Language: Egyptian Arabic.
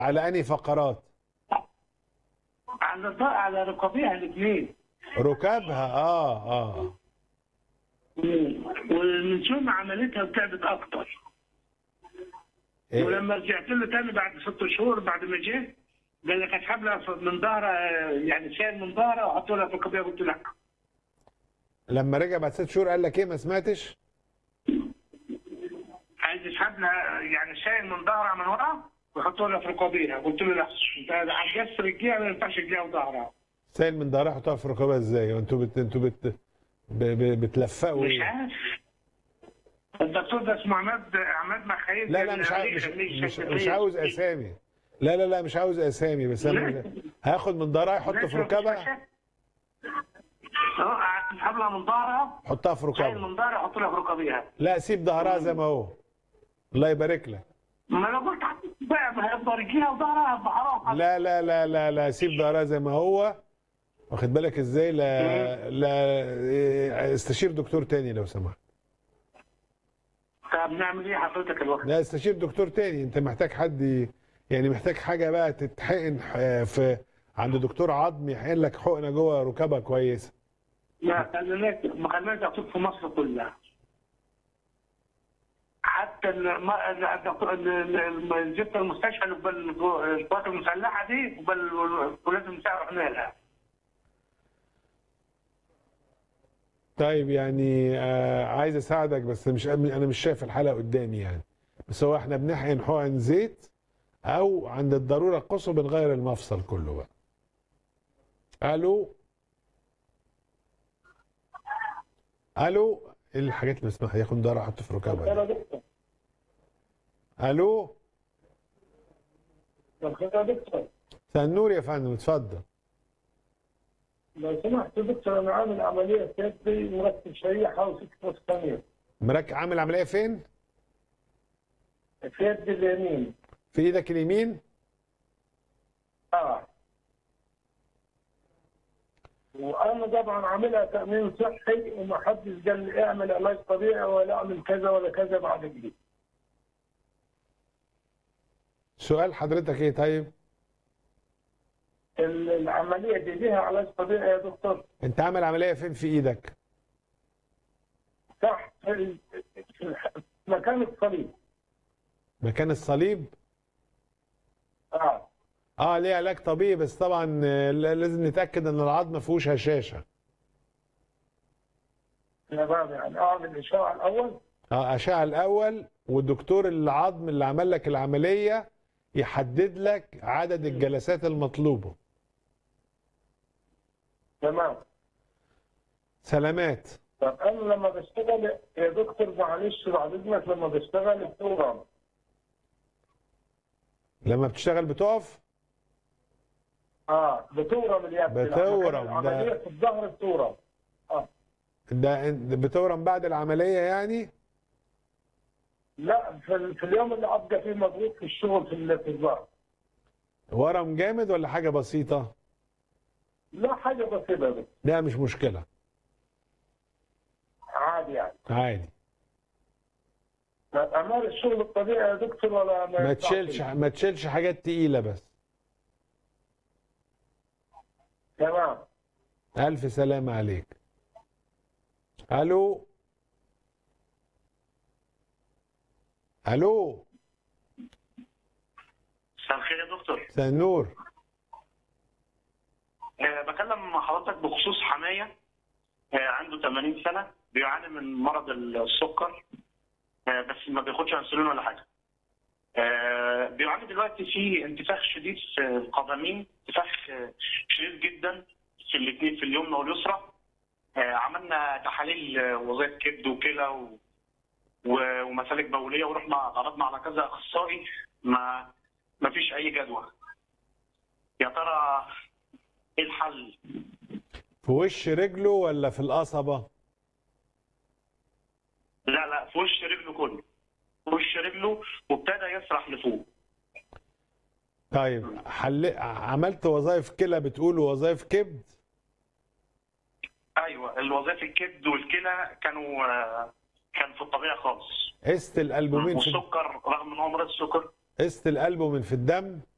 على انهي فقرات على على ركبيها الاثنين ركابها اه اه ومن ثم عملتها وتعبت اكتر إيه؟ ولما رجعت له تاني بعد ست شهور بعد ما جه قال لك اسحب لها من ظهرها يعني شايل من ظهرها وحطوا لها في القضيه قلت له لا لما رجع بعد ست شهور قال لك ايه ما سمعتش عايز يسحب لها يعني شايل من ظهرها من ورا ويحطوا لها في ركبيها قلت له لا انت عجزت رجليها ما ينفعش رجليها وظهرها سائل من ظهرها حطها في ركابها ازاي وانتوا بت... انتوا بت... ب... ب... بتلفقوا مش ايه عارف الدكتور ده اسمه عماد عماد مخايل لا لا مش عاوز مش, مش, مش عاوز اسامي لا لا لا مش عاوز اسامي بس انا لا. هاخد من ظهرها يحط في ركابها اه اسحب لها من ظهرها حطها في شايل ركابها من ظهرها يحط لها في ركبيها لا سيب ظهرها زي ما هو الله يبارك لك ما انا قلت بقى ما هيفضل رجليها وظهرها يبقى حرام لا لا لا لا لا سيب ظهرها زي ما هو واخد بالك ازاي لا لا استشير دكتور تاني لو سمحت طب نعمل ايه حضرتك الوقت؟ لا استشير دكتور تاني انت محتاج حد ي- يعني محتاج حاجه بقى تتحقن ح- في عند دكتور عظم يحقن لك حقنه جوه ركبها كويسه ما خليناش ما خليناش دكتور في مصر كلها حتى ال- ما- ال- الدكتور ال- ال- جبت المستشفى اللي قبل القوات المسلحه دي قبل ولاد المساعده رحنا لها طيب يعني آه عايز اساعدك بس مش انا مش شايف الحلقه قدامي يعني بس هو احنا بنحقن حقن زيت او عند الضروره القصوى بنغير المفصل كله بقى الو الو ايه الحاجات اللي بسمعها ياخد ضهر احطه في ركبها يا دي؟ دكتور الو الخير يا دكتور مساء النور يا فندم اتفضل لو سمحت يا دكتور انا عامل عمليه في يدي مركب شريحه وست فلوس ثانيه مرك عامل عمليه فين في يدي اليمين في ايدك اليمين اه وانا طبعا عاملها تامين صحي وما حدش قال لي اعمل علاج طبيعي ولا اعمل كذا ولا كذا بعد كده سؤال حضرتك ايه طيب ال- العمليه دي ليها علاج طبيعي يا دكتور انت عامل عمليه فين في ايدك تحت في ال- في الح- مكان الصليب مكان الصليب اه اه ليه علاج طبيعي بس طبعا آه، لازم نتاكد ان العظم ما فيهوش هشاشه تمام يعني اعمل اشعه الاول اه اشعه الاول والدكتور العظم اللي عمل لك العمليه يحدد لك عدد الجلسات المطلوبه تمام سلامات طب انا لما بشتغل يا دكتور معلش بعد اذنك لما بشتغل بتورم لما بتشتغل بتقف اه بتورم اليد بتورم، ده- العمليه في الظهر بتورم اه ده انت بتورم بعد العمليه يعني لا في, ال- في اليوم اللي ابقى فيه مضغوط في الشغل في ال- في الظهر ورم جامد ولا حاجه بسيطه لا حاجه بسيطه بس لا مش مشكله عادي يعني عادي امال الشغل الطبيعي يا دكتور ولا ما ينفعش؟ تشيلش ما تشيلش حاجات تقيله بس تمام الف سلامه عليك الو الو مساء الخير يا دكتور مساء النور أه بكلم حضرتك بخصوص حمايه أه عنده 80 سنه بيعاني من مرض السكر أه بس ما بياخدش انسولين ولا حاجه أه بيعاني دلوقتي في انتفاخ شديد في القدمين انتفاخ آه، شديد جدا في الاثنين في اليمنى واليسرى أه عملنا تحاليل آه، وظائف كبد وكلى و... و- ومسالك بوليه ورحنا عرضنا على كذا اخصائي ما ما فيش اي جدوى يا ترى ايه الحل؟ في وش رجله ولا في القصبه لا لا في وش رجله كله في وش رجله وابتدى يسرح لفوق طيب حل... عملت وظائف كلى بتقول وظائف كبد ايوه الوظائف الكبد والكلى كانوا آه، كان في الطبيعه خالص قست الالبومين في والسكر رغم ان هو مريض السكر قست الالبومين في الدم